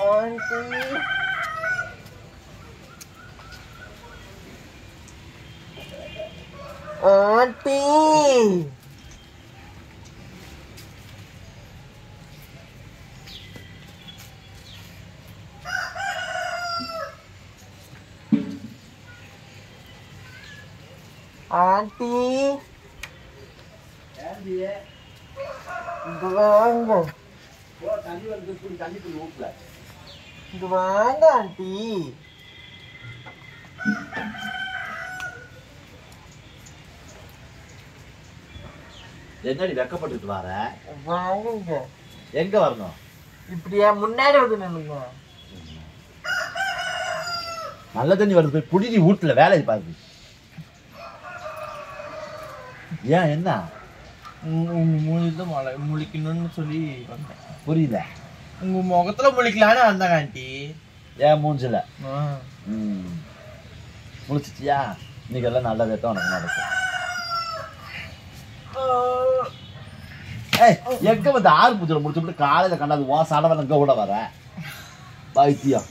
Aunty aunty aunty இங்க வாங்க தண்ணி வந்து தண்ணி ஊட்டல இங்க வாங்க ஆண்டி என்னடி வெக்கப்பட்டுட்டு வர வாங்குங்க எங்க வரணும் இப்படியா முன்னாடி வந்து நில்லுங்க நல்ல தண்ணி வருது போய் புடிடி வீட்டுல வேலையை பாருது ஏன் என்ன உங்க மூஞ்சில மழை முழிக்கணும்னு சொல்லி வந்தேன் புரியல உங்க முகத்துல முழிக்கலான்னு வந்தாங்க ஆண்டி ஏன் மூஞ்சில ம் முடிச்சிட்டியா இன்னைக்கு எல்லாம் நல்லதே தான் உனக்கு நடக்கும் ஏய் எங்க வந்து ஆறு பூஜை முடிச்சுட்டு காலையில கண்டாது உன் சடவன் எங்க கூட வர வைத்தியம்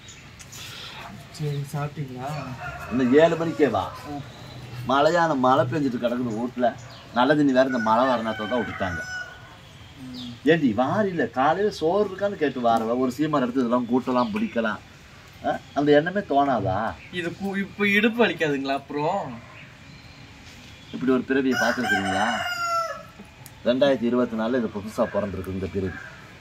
சரி சாப்பிட்டீங்களா இந்த ஏழு மணிக்கே வா மழையான மழை பெஞ்சிட்டு கிடக்குது வீட்டுல நல்ல தண்ணி வேற இந்த மழை வர நேரத்தில் தான் விட்டுட்டாங்க ஏண்டி வாரில காலையில சோறு இருக்கான்னு கேட்டு வாரவ ஒரு சீமர் எடுத்து இதெல்லாம் கூட்டலாம் பிடிக்கலாம் ஆ? அந்த எண்ணமே தோணாதா இது கு- இப்ப இடுப்பு வலிக்காதுங்களா அப்புறம் இப்படி ஒரு பிறவியை பார்த்துருக்கீங்களா ரெண்டாயிரத்தி இருபத்தி நாலில் இது புதுசாக பிறந்திருக்கு இந்த பிறவி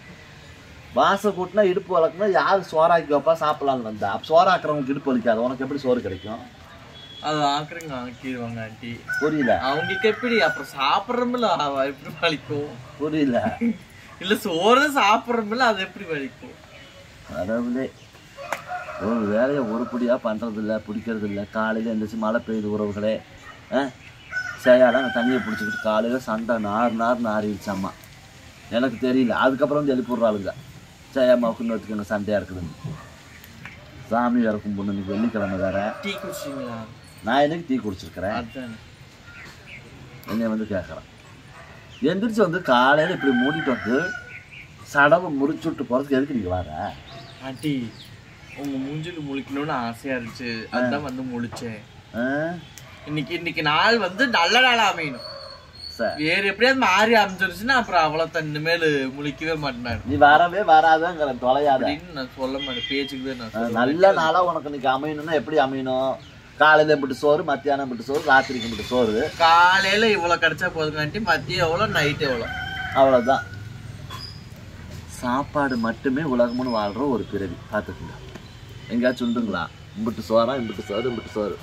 வாச கூட்டினா இடுப்பு வளர்க்குனா யார் சோறாக்கி வைப்பா சாப்பிடலாம்னு வந்தா அப்போ சோறாக்குறவங்களுக்கு இடுப்பு வலிக்காது உனக்கு எப்படி சோறு கிடைக்கும் அது ஆக்குறீங்க ஆக்கிடுவாங்க ஆண்டி புரியல அவங்களுக்கு எப்படி அப்புறம் சாப்பிட்றமில்ல எப்படி வலிக்கும் புரியல இல்ல சோறு சாப்பிட்றமில்ல அது எப்படி வலிக்கும் கடவுளே ஒரு வேலையை உருப்படியாக பண்ணுறது இல்லை பிடிக்கிறது இல்லை காலையில் எழுந்திரிச்சு மழை பெய்யுது உறவுகளே ஆ சேயாலாம் தண்ணியை பிடிச்சிக்கிட்டு காலையில் சண்டை நார் நார் நாரிடுச்சாம்மா எனக்கு தெரியல அதுக்கப்புறம் வந்து எழுப்பி விட்றாளுங்க சேயாமாவுக்கு இன்னொருத்துக்கு சண்டையாக இருக்குதுன்னு சாமி வேற கும்பிடணும் இன்னைக்கு வெள்ளிக்கிழமை வேற டீ குடிச்சிங்களா நான் என்னைக்கு டீ குடிச்சிருக்கிறேன் அதானே என்னைய வந்து கேட்குறேன் எந்திரிச்சு வந்து காலையில் இப்படி மூடிட்டு வந்து சடவை முறிச்சு விட்டு போகிறதுக்கு எதுக்கு நீங்கள் வர ஆண்டி உங்க மூஞ்சில முழிக்கணும்னு ஆசையா இருந்துச்சு அதான் வந்து முழிச்சேன் ஆ இன்னைக்கு இன்னைக்கு நாள் வந்து நல்ல நாளா அமையணும் சரி வேற எப்படியாவது மாறி அமைஞ்சிருச்சுன்னா அப்புறம் அவ்வளவு இனிமேல் முழிக்கவே மாட்டேன் நீ வரவே வராதங்கிற தொலையாத அப்படின்னு நான் சொல்ல மாட்டேன் பேச்சுக்கு தான் நான் அஹ் சொல்லுவேன். நல்ல நாளா உனக்கு இன்னைக்கு அமையணும்னா எப்படி அமையணும் காலையில இப்படி சோறு மத்தியானம் இப்படி சோறு ராத்திரிக்கு இப்படி சோறு காலையில இவ்வளவு கிடைச்சா போதுங்காண்டி மதியம் எவ்வளவு நைட் எவ்வளவு அவ்வளவுதான் சாப்பாடு மட்டுமே உலகம்னு வாழ்ற ஒரு பிறவி பார்த்துக்குங்க எங்கேயாச்சும் உண்டுங்களா இம்பிட்டு சோறா இம்பிட்டு சோறு இம்பிட்டு சோறு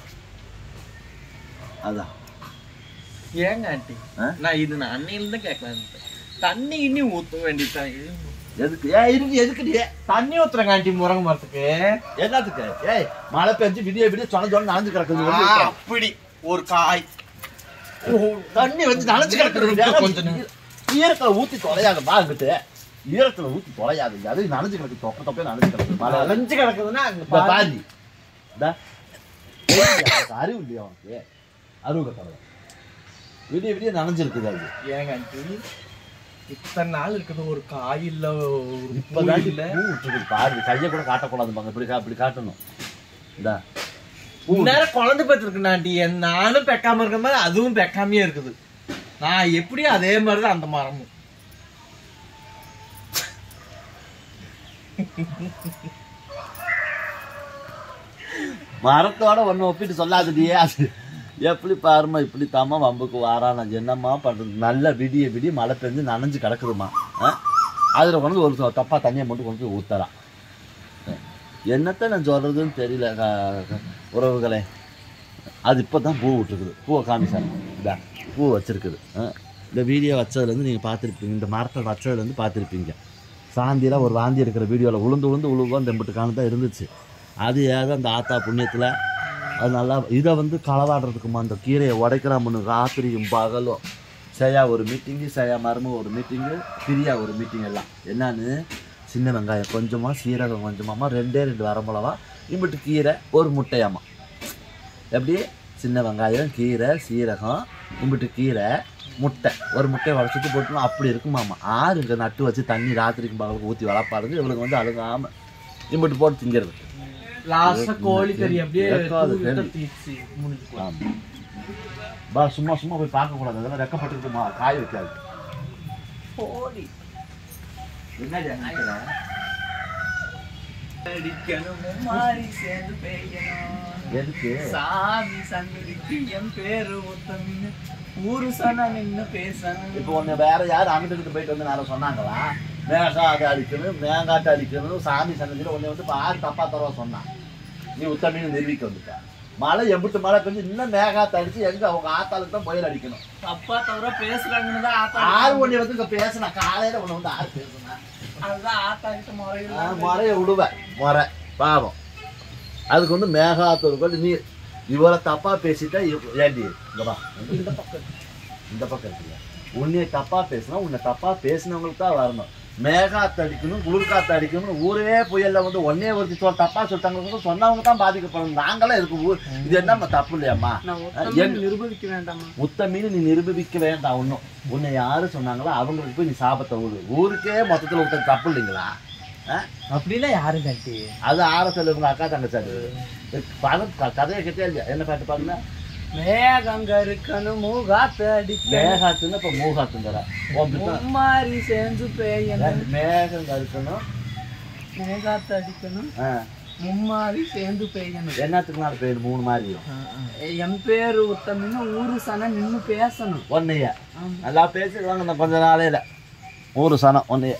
அதான் ஏங்க ஆண்டி ஆ? நான் இது நான் அன்னையில இருந்து கேட்கலாம் தண்ணி இன்னி ஊத்த வேண்டியதான் எதுக்கு ஏ இருக்கு எதுக்குடி தண்ணி ஊத்துறங்க ஆண்டி முருங்கை மரத்துக்கு என்னத்துக்கு ஏய் மழை பெஞ்சு விடிய விடிய சொன்ன சொன்ன நனைஞ்சு கிடக்குது வந்து ஆ, விட்டுறேன். அப்படி ஒரு காய் தண்ணி வந்து நனைஞ்சு கிடக்குது கொஞ்சம் கொஞ்சம் ஈரத்துல ஊத்தி தொலையாத பாங்கிட்டு ஈரத்துல ஊத்தி தொலையாது அது நனைஞ்சு கிடக்கு தொப்ப தொப்ப நனைஞ்சு கிடக்கு மழை அலைஞ்சு கிடக்குதுன்னா அங்க இந்த பாதி இந்தா. ஏய், அவனுக்கு அறிவு இல்லையா அவனுக்கு அறிவு கட்டவன் விடிய விடிய நனைஞ்சிருக்குது அது ஏங்க ஆண்டி இத்தனை நாள் இருக்குது ஒரு காய் இல்ல ஒரு இப்பதான் பூ இல்ல பூ விட்டுருக்கு பாரு கையை கூட காட்டக்கூடாது பாங்க இப்படி கா- இப்படி காட்டணும் இந்தா பூ நேரம் குழந்தை பெற்றிருக்கு ஆண்டி என் நானும் பெக்காம இருக்கிற மாதிரி அதுவும் பெக்காமையே இருக்குது நான் எப்படி அதே மாதிரி தான் அந்த மரமும் மரத்தோட ஒண்ணு ஒப்பிட்டு சொல்லாதடியே அது எப்படி பாருமா இப்படி தாமா வம்புக்கு வாரா நான் என்னம்மா பண்றது நல்ல விடிய விடிய மழை பெஞ்சு நனைஞ்சு கிடக்குதுமா அதில் கொண்டு வந்து ஒரு தப்பா தண்ணியை மட்டும் கொண்டு போய் ஊத்தலாம் என்னத்த நான் சொல்றதுன்னு தெரியல க- க- உறவுகளே அது இப்போ தான் பூ விட்டுருக்குது பூவை காமிச்சாங்க இதா பூ வச்சிருக்குது ஆ. இந்த வீடியோ வச்சதுலேருந்து நீங்கள் பார்த்துருப்பீங்க இந்த மரத்தை வச்சதுலேருந்து பார்த்துருப்பீங்க சாந்தியில் ஒரு வாந்தி எடுக்கிற வீடியோவில் உளுந்து உளுந்து உழுவோம் தெம்பிட்டு காண தான் இருந்துச்சு அது ஏதோ அந்த ஆத்தா புண்ணியத்தில் அது நல்லா இதை வந்து களவாடுறதுக்குமா அந்த கீரையை உடைக்கிறாமனு ராத்திரியும் பகலும் செய்யா ஒரு மீட்டிங்கு செய்யா மரும ஒரு மீட்டிங்கு பிரியா ஒரு மீட்டிங் எல்லாம் என்னன்னு சின்ன வெங்காயம் கொஞ்சமாக சீரகம் கொஞ்சமாம்மா ரெண்டே ரெண்டு வரமிளவா இம்பிட்டு கீரை ஒரு முட்டையாம்மா எப்படி சின்ன வெங்காயம் கீரை சீரகம் இம்பிட்டு கீரை முட்டை ஒரு முட்டையை வளர்த்துட்டு போட்டுனா அப்படி இருக்குமாமா ஆறு இங்கே நட்டு வச்சு தண்ணி ராத்திரிக்கு பகலுக்கு ஊற்றி வளர்ப்பாருங்க இவளுக்கு வந்து அழுகாமல் இம்பிட்டு போட்டு திங்கிறது லாஸ்டா கோழி கறி அப்படியே இறக்காத தூவி விட்டா கேள்வி. தீச்சு முடிஞ்சு போச்சு. ஆமா பா சும்மா சும்மா போய் பார்க்க கூடாது அதெல்லாம் ரெக்கப்பட்டுருக்குமா காய வைக்காது கோழி என்னடி அங்க அடிக்கணும் மும்மாரி சேர்ந்து பெய்யணும் எதுக்கு சாமி சங்கதிக்கு என் பேரு ஒத்தமின்னு ஊரு சொன்ன நின்னு பேசணும் இப்போ ஒண்ணு வேற யாரும் அங்கிட்டு போயிட்டு வந்து நேரம் சொன்னாங்களா மேகாட்டு அடிக்கணும் மேங்காட்டு அடிக்கணும் சாமி சன்னதியில் ஒண்ணு வந்து பாரு தப்பா தரவா சொன்னான் நீ உத்தமின்னு நிரூபிக்க வந்துட்ட மழை எம்பிட்டு மழை பெஞ்சு இன்னும் மேகாத்து அடிச்சு எங்க அவங்க ஆத்தாளுக்கு தான் புயல் அடிக்கணும் தப்பா தவிர பேசுறாங்கன்னு தான் ஆத்தா ஆறு ஒண்ணு வந்து இங்க பேசினா காலையில ஒண்ணு வந்து ஆறு பேசுனா அதுதான் ஆத்தா கிட்ட முறையில் முறைய விடுவேன் முறை பாவம் அதுக்கு வந்து மேகாத்தூர் கூட நீ இவரை தப்பா பேசிட்டா இவ- ஏண்டி இங்க வா இந்த பக்கம் இந்த பக்கம் இருக்குல்ல உன்னைய தப்பா பேசினா உன்னை தப்பா பேசினவங்களுக்கு தான் வரணும் மேகாத்து அடிக்கணும் குளிர்காத்து அடிக்கணும் ஊரே புயல்ல வந்து ஒன்னே ஒருத்தி சொல் தப்பா சொல்லிட்டாங்க சொன்னவங்க தான் பாதிக்கப்படணும் நாங்களாம் இருக்கு ஊர் இது என்ன தப்பு இல்லையாம்மா நான் எங்க- ஒத்தமிழ் நிரூபிக்க வேண்டாமா முத்தமீன் நீ நிரூபிக்க வேண்டாம் ஒன்றும் உன்னை யாரு சொன்னாங்களோ அவங்களுக்கு போய் நீ சாபத்தை ஊரு ஊருக்கே மொத்தத்தில் விட்டது தப்பு இல்லைங்களா ஆ? அப்படின்னா யாரு கட்டி அது ஆரத்தில் இவங்க அக்கா தங்கச்சாரு படம் க- கதையை கேட்டே இல்லையா என்ன பாட்டு பாருங்க மேகங்க இருக்கணும் மூகாத்து அடிக்கணும் மேகாத்துன்னு இப்போ மூகாத்துங்கிற மும்மாரி சேர்ந்து பெய்யணும் மேகம் இருக்கணும் மேகாத்து அடிக்கணும் ஆ. மும்மாரி சேர்ந்து பெய்யணும் என்னத்துக்கு நாலு பேர் மூணு மாதிரி என் பேரு உத்தமின்னு ஊரு சன நின்னு பேசணும் ஒன்னைய ஆமா. நல்லா பேசிடுவாங்க இந்த கொஞ்ச நாளையில ஊரு சனம் ஒன்னைய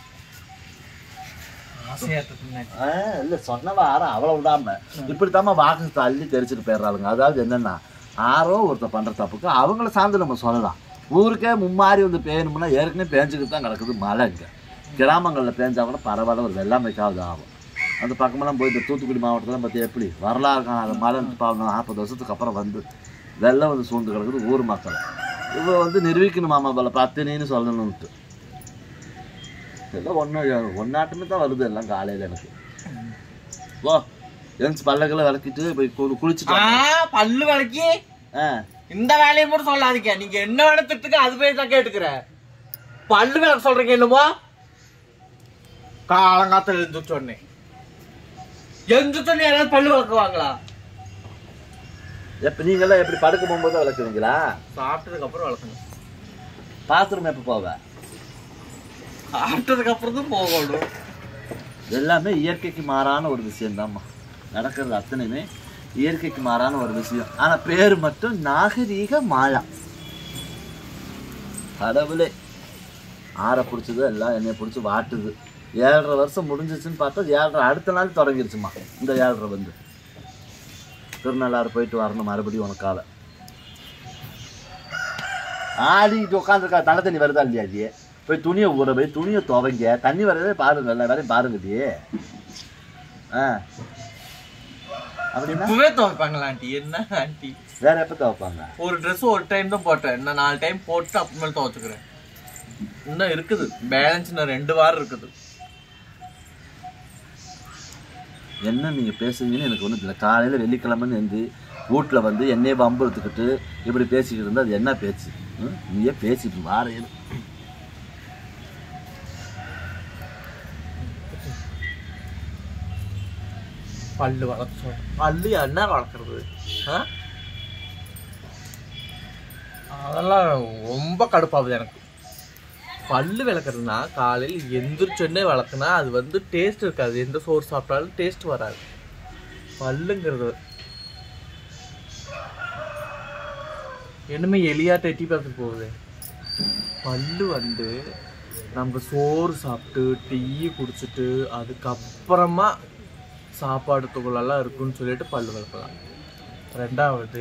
ஆ, இல்ல சொன்ன வாரம் அவளை விடாம இப்படித்தாம்மா வாக்கு தள்ளி தெரிச்சுட்டு போயிடுறாளுங்க அதாவது என்னன்னா ஆரோ ஒருத்தர் பண்ற தப்புக்கு அவங்கள சார்ந்து நம்ம சொல்லலாம் ஊருக்கே மும்மாரி வந்து பேயணும்னா ஏற்கனவே பேஞ்சுக்கிட்டு தான் கிடக்குது மழை இங்க கிராமங்களில் பேஞ்சா கூட பரவாயில்ல ஒரு வெள்ளாமைக்காவது ஆகும் அந்த பக்கமெல்லாம் போய் இந்த தூத்துக்குடி மாவட்டத்தில் பார்த்து எப்படி வரலாறு காணாத மழை பாவம் நாற்பது வருஷத்துக்கு அப்புறம் வந்து வெள்ளம் வந்து சூழ்ந்து கிடக்குது ஊர் மக்கள் இவ வந்து நிரூபிக்கணுமாமா போல பத்தினின்னு சொல்லணும்ட்டு எல்லாம் ஒன்று ஒன்னாட்டுமே தான் வருது எல்லாம் காலையில் எனக்கு ஓ எழுந்து பல்லக்கெல்லாம் விளக்கிட்டு போய் கு- குளிச்சுட்டு ஆ வந்தேன். பல்லு வளைக்கி ஆ இந்த வேலையை மட்டும் சொல்லாதீங்க நீங்க என்ன வேலை திட்டுக்கு அது போய் தான் கேட்டுக்கிற பல்லு விளக்க சொல்றீங்க என்னமோ காலங்காத்துல எழுந்துச்சோடனே எழுந்துச்சோடனே யாராவது பல்லு விளக்குவாங்களா எப்ப நீங்கெல்லாம் எப்படி படுக்க போகும்போது விளக்குவீங்களா சாப்பிட்டதுக்கு அப்புறம் விளக்கணும் பாத்ரூம் எப்போ போவ சாப்பிட்டதுக்கு அப்புறம் தான் போகணும் எல்லாமே இயற்கைக்கு மாறான ஒரு விஷயம்தாம்மா நடக்கிறது அத்தனையுமே இயற்கைக்கு மாறான ஒரு விஷயம் ஆனா பேர் மட்டும் நாகரீக மாலா கடவுளே ஆற பிடிச்சது எல்லாம் என்னைய பிடிச்சி வாட்டுது ஏழரை வருஷம் முடிஞ்சிச்சுன்னு பார்த்தா ஏழரை அடுத்த நாள் தொடங்கிருச்சுமா இந்த ஏழரை வந்து திருநள்ளாறு போயிட்டு வரணும் மறுபடியும் உனக்காக ஆடிட்டு உட்காந்துருக்கா தண்ணி தண்ணி வருதா இல்லையா ஜி போய் துணியை ஊற போய் துணியை துவைங்க தண்ணி வரதே பாருங்க எல்லா வேலையும் பாருங்க ஜி ஆ அப்படின்னா இப்பவே துவைப்பாங்களா ஆண்டி என்ன ஆண்டி வேற எப்போ துவைப்பாங்க ஒரு Dress ஒரு டைம் தான் போட்டேன் இன்னும் நாலு டைம் போட்டு அப்புறமேல துவைச்சுக்கிறேன் இன்னும் இருக்குது பேலன்ஸ் இன்னும் ரெண்டு வாரம் இருக்குது என்ன நீங்க பேசுறீங்கன்னு எனக்கு ஒன்றும் இல்லை காலையில வெள்ளிக்கிழமைன்னு இருந்து வீட்டில் வந்து என்னைய வம்பு எடுத்துக்கிட்டு இப்படி பேசிக்கிட்டு இருந்தா அது என்ன பேச்சு ம்? நீயே பேசிட்டு வார பல்லு வளர்க்க சொல்றேன் பல்லு என்ன வளர்க்குறது ஆ? அதெல்லாம் ரொம்ப கடுப்பாகுது எனக்கு பல்லு விளக்குறதுனா காலையில் எந்திரிச்சோடனே வளர்க்குனா அது வந்து டேஸ்ட் இருக்காது எந்த சோறு சாப்பிட்டாலும் டேஸ்ட் வராது பல்லுங்கிறது என்னமே எலியாட்ட எட்டி பார்த்துட்டு போகுது பல்லு வந்து நம்ம சோறு சாப்பிட்டு டீ குடிச்சிட்டு அதுக்கப்புறமா சாப்பாடு துகளெல்லாம் இருக்குன்னு சொல்லிட்டு பல்லு விளக்கலாம் ரெண்டாவது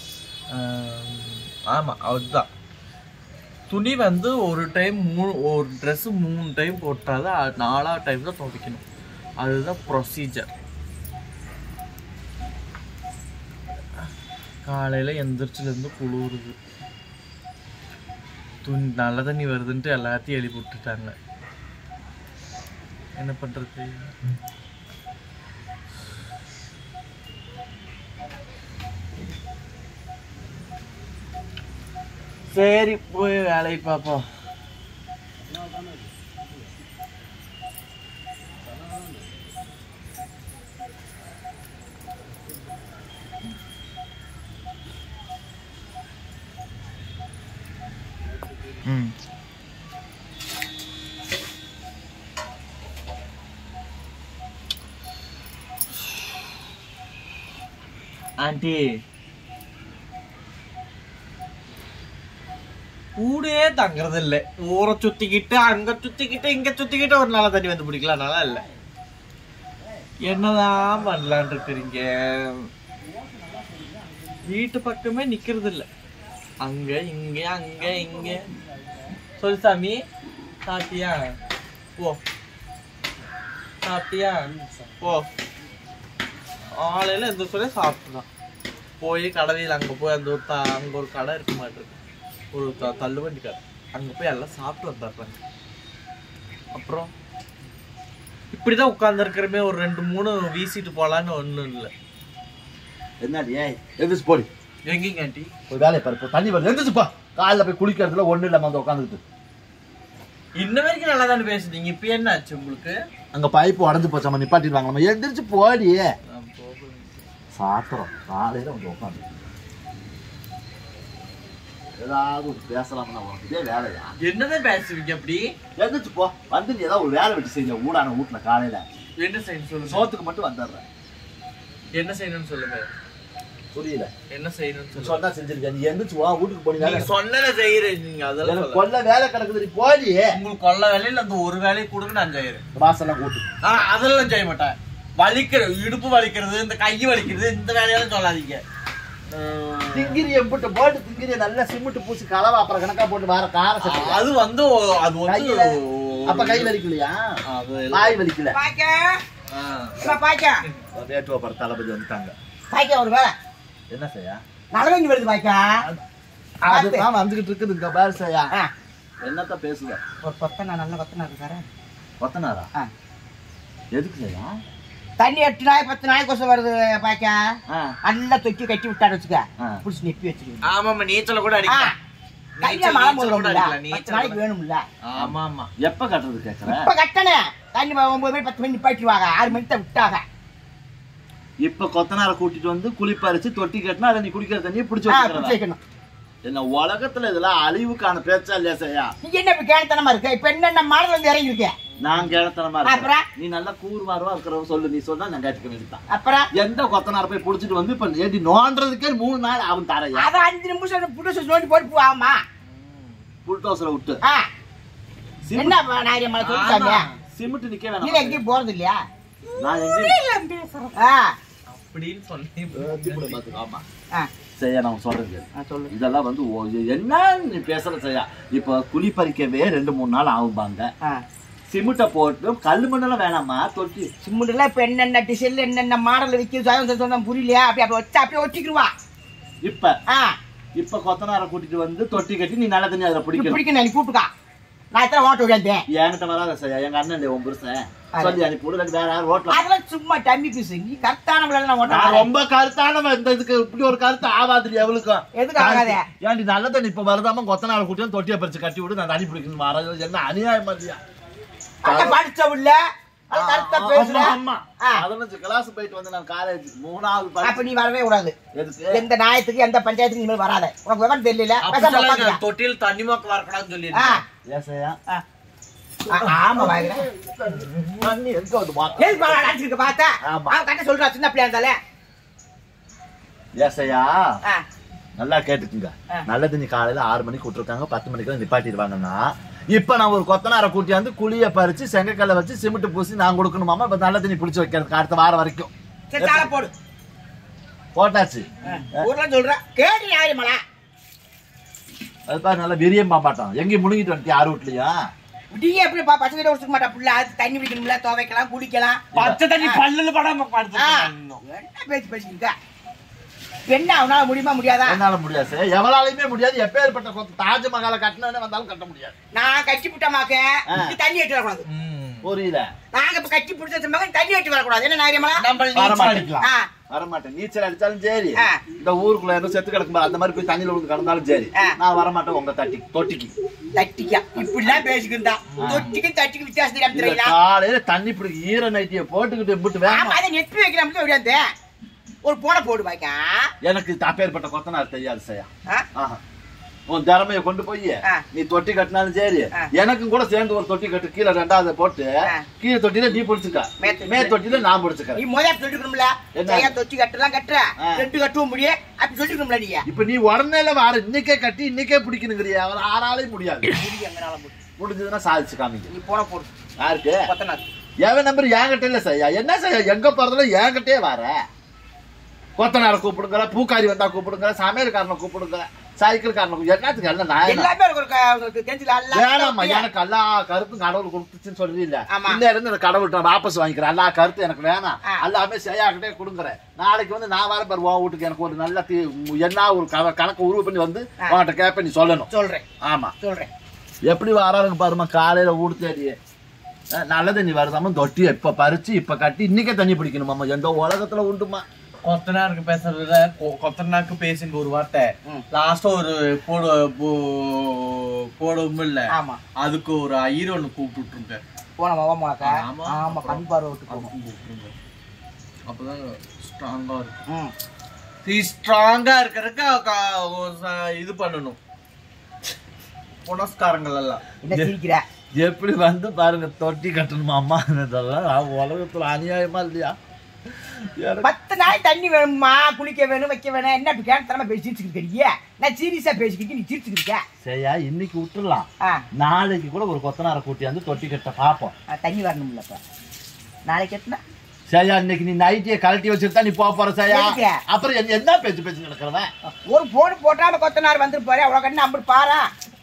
ஆமாம் அதுதான் துணி வந்து ஒரு டைம் மூணு ஒரு ட்ரெஸ்ஸு மூணு டைம் போட்டாதான் அது நாலாவது டைம் தான் துவைக்கணும் அதுதான் ப்ரொசீஜர் காலையில் எந்திரிச்சிலேருந்து குளிருது துணி நல்ல தண்ணி வருதுன்ட்டு எல்லாத்தையும் எழுப்பி விட்டுட்டாங்க என்ன பண்ணுறது சரி போய் வேலையை பார்ப்போம் ஆண்டி கூடயே தங்குறது இல்ல ஊரை சுத்திக்கிட்டு அங்க சுத்திக்கிட்டு இங்க சுத்திக்கிட்டு ஒரு நாள தண்ணி வந்து பிடிக்கலாம் நல்லா இல்ல என்னதான் பண்ணலான் இருக்கிறீங்க வீட்டு பக்கமே நிக்கிறது இல்ல அங்க இங்க அங்க இங்க சொல்லு சாமி சாப்பிட்டியா போ சாப்பிட்டியா போ ஆளையில எந்த சொல்ல சாப்பிட்டுதான் போய் கடவையில் அங்க போய் அந்த ஒரு த- அங்க ஒரு கடை இருக்க மாட்டிருக்கு ஒரு த- தள்ளுவண்டி கடை அங்க போய் எல்லாம் சாப்பிட்டு வந்துடுறாங்க அப்புறம் இப்படிதான் உட்காந்துருக்கிறமே ஒரு ரெண்டு மூணு வீசிட்டு போலான்னு ஒண்ணும் இல்லை என்னடி ஏய் எந்திரிச்சு போடி எங்கேங்க ஆண்டி ஒரு வேலையை பாரு இப்போ தண்ணி வருது எந்திரிச்சுப்பா காலைல போய் குளிக்கிறதுல ஒண்ணு இல்லாம வந்து உட்காந்துக்கிட்டு இன்ன வரைக்கும் நல்லா தானே பேசுனீங்க இப்ப என்ன ஆச்சு உங்களுக்கு அங்க பைப்பு உடஞ்சு போச்சாம நிப்பாட்டிடுவாங்க நம்ம எந்திரிச்சு போடி நான் போகிறேன். சாத்திரம் காலையில வந்து உட்காந்து ஏதாவது ஒரு பேசலாம்னா உனக்கு இதே வேலையா என்னதான் பேசுவீங்க அப்படி எந்திரிச்சு போ வந்து நீ ஏதாவது ஒரு வேலை வச்சு செஞ்ச ஊடான வீட்டுல காலையில என்ன செய்யணும் சொல்லுங்க சோத்துக்கு மட்டும் வந்துடுறேன் என்ன செய்யணும்னு சொல்லுங்க புரியல என்ன செய்யணும்னு நீ சொல்லுங்க சொன்னா செஞ்சிருக்க நீ எந்திரிச்சு வா வீட்டுக்கு போனீங்க நீங்க சொன்னதை செய்யறேன் நீங்க அதெல்லாம் எனக்கு சொல்லுங்க. கொல்ல வேலை கிடக்குது நீ போடி உங்களுக்கு கொள்ள வேலையில அந்த ஒரு வேலையை கொடுங்க நான் செய்யறேன் வாசல்லாம் கூட்டு ஆ, அதெல்லாம் செய்ய மாட்டேன் வலிக்கிற இடுப்பு வலிக்கிறது இந்த கை வலிக்கிறது இந்த வேலையெல்லாம் சொல்லாதீங்க உம், திங்கிரி எம்பிட்டு போட்டு திங்கிரி நல்லா சிமெண்ட் பூசி கலவா அப்புறம் கணக்கா போட்டு வேற கார சட்டி அது வந்து ஒ- அது வந்து கையில அப்ப கை வலிக்கலையா அது எல்லாம். வாய் வலிக்கல பாய்க்கா ஆ. இம்மா பாய்க்கா வேட்டுவ பட தளபதி வந்துட்டாங்க பாய்க்கா ஒரு வேலை என்ன செய்யா நலவண்டி வருது பாய்க்கா அதுதான் வந்துகிட்டு இருக்குது இங்க பாரு செய்யா ஆ, என்னத்த பேசுவ ஒரு கொத்தனா நல்ல கொத்தனா இருக்காரு கொத்தனாரா ஆ. எதுக்கு செய்யா தண்ணி எட்டு நாய் பத்து நாய் கொசம் வருது பாய்க்கா ஆ, நல்லா தொக்கி கட்டி விட்டாரு வச்சுக்க ஆ. புடிச்சு நெப்பி வச்சுக்க ஆமாமா நீச்சல கூட ஆ, அடிக்கலாம் கையில நீச்சல் மழை நீச்சல் கூட போடுறோம்ல அடிக்கலாம் பத்து நீச்சல் நாளைக்கு கூட. வேணும்ல ஆமா ஆமா எப்ப கட்டுறது கேக்குற இப்ப கட்டணே தண்ணி ஒன்பது மணி பத்து மணி நிப்பாட்டிடுவாங்க ஆறு மணி தான் விட்டாங்க இப்ப கொத்தனார கூட்டிட்டு வந்து குளிப்பறிச்சு தொட்டி கட்டினா அதை நீ குடிக்கிற தண்ணியை பிடிச்சு ஆ, வச்சுக்கிறதா? பிடிச்சு வைக்கணும் என்ன உலகத்துல இதெல்லாம் அழிவுக்கான பேச்சா இல்லையா செய்யா நீங்க என்ன இப்ப கேணத்தனமா இருக்கு இப்ப என்னென்ன மாடல் வந்து இறங்கி இருக்கு நான் கேளத்தனமா அப்புறம்? இருக்கேன் நீ நல்லா கூறுவாரவா இருக்கிறவங்க சொல்லு நீ சொன்னா நான் கேட்டுக்க வேண்டியதான் அப்புறம் எந்த கொத்தனார போய் புடிச்சிட்டு வந்து இப்ப ஏடி நோன்றதுக்கே மூணு நாள் அவன் தரையா அத அஞ்சு நிமிஷம் புடிச்சு நோண்டி போட்டு போ, ஆமா புல்டோசரை விட்டு ஆ, சிமெண்ட் என்ன நாயரியம் மலை சொல்லிட்டாங்க சிமெண்ட் நிக்க நீங்க வேணாம் எங்கேயும் போறது இல்லையா நான் எங்கேயும் ஆ, அப்படின்னு சொல்லி திமுக பாத்துக்கோ, ஆமா ஆ, செய்யா நான் சொல்றது ஆ, சொல்லு இதெல்லாம் வந்து ஓ- என்ன நீ பேசுற செய்யா இப்ப குழி பறிக்கவே ரெண்டு மூணு நாள் ஆகும்பாங்க ஆ. சிமெண்ட்டை போட்டு கல் மண்ணெல்லாம் வேணாமா தொட்டி சிமெண்ட்ல இப்ப என்னென்ன டிசைன்ல என்னென்ன மாடல் விற்கிது சாயம் சொன்னா புரியலையா அப்படி அப்படி வச்சு அப்படியே ஒட்டிக்கிடுவா இப்ப ஆ இப்ப கொத்தனார கூட்டிட்டு வந்து தொட்டி கட்டி நீ நல்ல தண்ணி அதுல பிடிக்கணும் பிடிக்கணும் நீ கூப்பிட்டுக்கா நான் எத்தனை ஓட்ட விடாந்தேன் என்கிட்ட வராத செய்யா எங்க அண்ணன் இல்லையா உன் புருஷன் சொல்லி அனுப்பி விடு இல்லாட்டி வேற யாரும் ரோட்ல அதெல்லாம் சும்மா டம்மி பீஸ் நீ கரெக்டான நான் நான் ஓட்ட ரொம்ப கருத்தானவன் இந்த இதுக்கு இப்படி ஒரு கருத்து ஆகாது எவளுக்கும் எதுக்கு ஆகாது? ஏன்டி நல்ல தண்ணி இப்ப வருதாம கொத்தனார கூட்டி வந்து தொட்டியை பறிச்சு கட்டி விடு நான் தண்ணி பிடிக்கணும் வர என்ன அநியாயம் இல்லையா அந்த படிச்ச உள்ள அது கரெக்டா பேசுற ஆமா ஆ. பதினஞ்சு கிளாஸ் போயிட்டு வந்து நான் காலேஜ் மூணாவது அப்ப படி- நீ வரவே கூடாது எதுக்கு எந்த நியாயத்துக்கு எந்த பஞ்சாயத்துக்கு இனிமேல் வராத உனக்கு விவரம் தெரியல அப்படி பேசாம சொல்லாதீங்க. உட்காந்துக்க. தொட்டியில் தண்ணி மொக்க வரக்கூடாதுன்னு ஆ, சொல்லி ஏசையா ஆ. ஆ, ஆமா வாயில தண்ணி எங்க வந்து வா- ஏன் பாலா அடிச்சுக்க பார்த்தா ஆமா. அவன் கட்ட சொல்றா சின்ன பிள்ளையா இருந்தாலே ஏசையா ஆ, நல்லா கேட்டுக்குங்க ஆ. நல்ல தண்ணி காலையில ஆறு மணிக்கு விட்டுருக்காங்க பத்து மணிக்கு நிப்பாட்டிடுவாங்கன்னா இப்ப நான் ஒரு கொத்தனார கூட்டி வந்து குழிய பறிச்சு செங்கக்கல்ல வச்சு சிமெண்ட் பூசி நான் கொடுக்கணுமாமா இப்ப நல்ல தண்ணி பிடிச்சு வைக்கிறதுக்கு அடுத்த வாரம் வரைக்கும் சரி தாள போடு போட்டாச்சு ஆ, ஊர்ல சொல்ற கேட்டு நியாயமலா அதுக்காக நல்லா விரியம் பாப்பாட்டம் எங்கேயும் முழுங்கிட்டு வந்துட்டு யார் வீட்லயா விடிய எப்படி பா பச்சை தண்ணி குடிச்சுக்க மாட்டா புள்ள அது தண்ணி குடிக்கணும்ல துவைக்கலாம் குடிக்கலாம் பச்சை தண்ணி பல்லுல படாம ஆ, படுத்து என்ன பேச்சு பேசிக்கிட்ட என்ன அவனால முடியுமா முடியாதா என்னால முடியாது சார் எவளாலையுமே முடியாது எப்பேற்பட்ட கொத்த தாஜ்மஹாலை கட்டினே வந்தாலும் கட்ட முடியாது நான் கட்டி விட்டமாக்க ஆ. நீ தண்ணி ஏற்றி வரக்கூடாது புரியல நாங்க இப்ப கட்டி பிடிச்ச மகன் தண்ணி ஏற்றி வரக்கூடாது என்ன நாயமலா நம்ம நீச்சல் வரமாட்டேன். அடிக்கலாம் ஆ வரமாட்டேன் நீச்சல் அடிச்சாலும் சரி ஆ. இந்த ஊருக்குள்ள என்ன செத்து கிடக்கும் அந்த மாதிரி போய் தண்ணியில விழுந்து கிடந்தாலும் சரி ஆ. நான் வரமாட்டேன் உங்க தட்டி தொட்டிக்கு தட்டிக்கா இப்படிலாம் பேசிக்கிட்டா தொட்டிக்கு தட்டிக்கு வித்தியாசம் தெரியாம இல்ல, தெரியல காலையில தண்ணி பிடிக்க ஈர நைட்டிய போட்டுக்கிட்டு விட்டு ஆமா வேணும் அதை நெட்டு வைக்கலாம் விடாது ஒரு போன போடு பாக்கா எனக்கு அப்பேற்பட்ட கொத்தனார் தெரியாது செய்யா ஆ? ஆஹா. உன் திறமைய கொண்டு போய் ஆ. நீ தொட்டி கட்டினாலும் சரி ஆ. எனக்கும் கூட சேர்ந்து ஒரு தொட்டி கட்டு கீழே ரெண்டாவது போட்டு ஆ. கீழே தொட்டில நீ பிடிச்சுக்க மே தொட்டில. மே தொட்டில நான் பிடிச்சுக்கிறேன் நீ முதல்ல சொல்லிருக்கணும்ல என்ன? சரியா தொச்சி கட்டலாம் கட்டுற ஆ. ரெண்டு கட்டுவும் முடியும் அப்படி சொல்லிருக்கணும்ல நீங்க இப்ப நீ உடனே வார இன்னைக்கே கட்டி இன்னைக்கே பிடிக்கணுங்கிறியா அவர் ஆறாலையும் முடியாது முடியும் எங்கனால முடியும் முடிஞ்சதுன்னா சாதிச்சு காமிங்க நீ போன போடு யாருக்கு கொத்தனார் எவன் நம்பர் என்கிட்ட இல்ல செய்யா என்ன செய்யா எங்க போறதுல என்கிட்டயே வர கொத்தனார கூப்பிடுங்க பூக்காரி வந்தா கூப்பிடுங்க சமையல்காரனை கூப்பிடுங்க சைக்கிள் காரனை என்னத்துக்கு எல்லாம் நான் எல்லாமே ஒரு க- கெஞ்சில வேணாம்மா எல்லாம் எனக்கு எல்லா கருத்தும் கடவுள் கொடுத்துச்சுன்னு சொல்றீங்க ஆமா. இன்ன இருந்து இந்த கடவுள்கிட்ட நான் வாபஸ் வாங்கிக்கிறேன் எல்லா கருத்து எனக்கு வேணாம் ஆ. எல்லாமே செய்யாக்கிட்டே கொடுக்குறேன் நாளைக்கு வந்து நான் வர பாரு உன் வீட்டுக்கு எனக்கு ஒரு நல்ல தீ என்ன ஒரு க- கணக்கு உருவு பண்ணி வந்து ஆ. உன்கிட்ட கேட்ப நீ சொல்லணும் சொல்றேன் ஆமா சொல்றேன் எப்படி வராருங்க பாருமா காலையில ஊடுத்தேடி நல்ல தண்ணி வருதாம தொட்டி இப்ப பறிச்சு இப்ப கட்டி இன்னைக்கே தண்ணி பிடிக்கணுமாம்மா எந்த உலகத்துல உண்டுமா கொத்தனாருக்கு பேசுறத கொ- கொத்தனாருக்கு பேசுங்க ஒரு வார்த்தை ம். லாஸ்டா ஒரு போட போ- போடவும் இல்ல ஆமா அதுக்கு ஒரு ஐயர் ஒண்ணு கூப்பிட்டு விட்டுருங்க போன மோகமாக்கா ஆமா. ஆமா கண் பார்வை விட்டு போகும் அதுக்கும் கூப்பிட்டுருங்க அப்பதான் ஸ்ட்ராங்கா இருக்கும் ம். நீ ஸ்ட்ராங்கா இருக்கிறதுக்கு க- ஒரு ச- இது பண்ணணும் புனஸ்காரங்கள் எல்லாம் என்ன சிரிக்கிற எப்படி வந்து பாருங்க தொட்டி கட்டணுமா அம்மா இதெல்லாம் உலகத்துல அநியாயமா இல்லையா எனக்கு பத்து நாள் தண்ணி வேணுமா குளிக்க வேணும் வைக்க வேணும் என்ன இப்படி கேட்டத்தனமா பேசி சிரிச்சுக்கிட்டு இருக்கீங்க நான் சீரியஸா பேசிக்கிட்டு நீ சிரிச்சுக்கிட்டு இருக்க சரியா இன்னைக்கு விட்டுறலாம் ஆ, நாளைக்கு கூட ஒரு கொத்தனார கூட்டி வந்து தொட்டி கட்ட பாப்போம் ஆ, தண்ணி வரணும்ல இப்ப நாளைக்கு எத்தனை சரியா இன்னைக்கு நீ நைட்டியை கழட்டி வச்சுட்டு நீ போக போற சரியா எதுக்கு? அப்புறம் என்ன- என்ன பேச்சு பேச்சு நடக்கிறவன் ஒரு போன் போட்டா அந்த கொத்தனார் வந்துருப்பாரு அவ்வளவு கண்ணு நம்பர் பாரா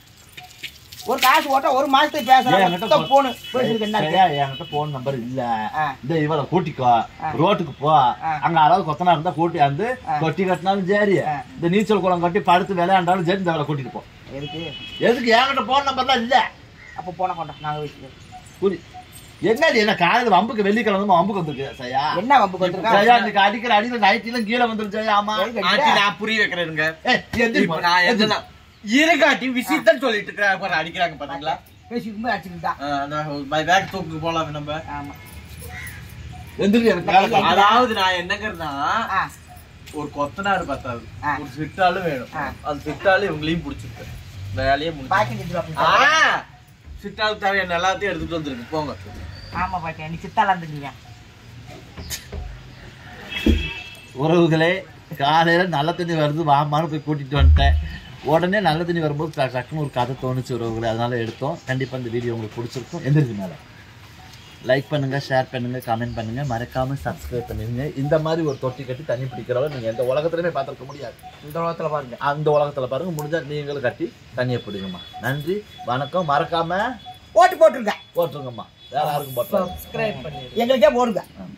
ஒரு காசு போட்டா ஒரு மாசத்துக்கு பேசலாம் போனு பேசுறதுக்கு என்ன இருக்கு? சரியா என்கிட்ட போன் நம்பர் இல்ல ஆ. இந்த இவளை கூட்டிக்கோ ரோட்டுக்கு போ அங்க யாராவது கொத்தனா இருந்தா கூட்டி வந்து தொட்டி கட்டினாலும் சரி இந்த நீச்சல் குளம் கட்டி படுத்து விளையாண்டாலும் சரி இந்த இவளை கூட்டிட்டு போ எதுக்கு எதுக்கு என்கிட்ட போன் நம்பர்லாம் இல்ல அப்ப போன கொண்டா நாங்க வச்சுக்கிறோம் புரி என்னடி என்ன காலையில வம்புக்கு வெள்ளிக்கிழமை வம்புக்கு வந்துருக்கு சரியா என்ன வம்பு சரியா கொண்டிருக்கா இன்னைக்கு அடிக்கிற அடியில நைட்டிலும் கீழே வந்துரும் சரியா ஆமா ஆண்டி நான் புரிய வைக்கிறேனுங்க ஏய், எந்திரி இப்ப போ. நான் எந்திரி. என்னன்னா இருக்காட்டி விஷயத்தான் சொல்லிட்டு இருக்கிறேன் பாரு, அடிக்கிறாங்க பாத்தீங்களா பேசிக்கும்போது அடிச்சுக்கிட்டா ஆ, அந்த மை பேக் தூக்கு போலாம் நம்ம ஆமா எந்திரி எனக்கு வேலை பாரு. அதாவது நான் என்னங்கிறதுனா ஆ ஒரு கொத்தனார் பத்தாது ஆ. ஒரு சிட்டாலும் வேணும் ஆ. அந்த சிட்டாலும் இவங்களையும் பிடிச்சிருக்கு வேலையே முடிச்சு பாக்கி செஞ்சு சிட்டால் தேவையான எல்லாத்தையும் எடுத்துட்டு வந்துருக்கு போங்க ஆமா பாக்கி நீ சித்தாலாம் இருந்தீங்க உறவுகளே காலையில நல்ல தண்ணி வருது வாமான்னு போய் கூட்டிட்டு வந்துட்டேன் உடனே நல்ல தண்ணி வரும்போது டக்கு- டக்குன்னு ஒரு கதை தோணுச்சு உறவுகளே அதனால எடுத்தோம் கண்டிப்பா இந்த வீடியோ உங்களுக்கு பிடிச்சிருக்கும் எந்திரிச்சு மேல லைக் பண்ணுங்க ஷேர் பண்ணுங்க கமெண்ட் பண்ணுங்க மறக்காம சப்ஸ்கிரைப் பண்ணுங்க இந்த மாதிரி ஒரு தொட்டி கட்டி தண்ணி பிடிக்கிறவங்க நீங்க எந்த உலகத்துலயுமே பார்த்துருக்க முடியாது இந்த உலகத்துல பாருங்க அந்த உலகத்துல பாருங்க முடிஞ்சா நீங்களும் கட்டி தண்ணியை பிடிங்கம்மா நன்றி வணக்கம் மறக்காம ஓட்டு போட்டுருங்க போட்டுருங்கம்மா வேற யாருக்கும் போட்டுருங்க எங்களுக்கே போடுங்க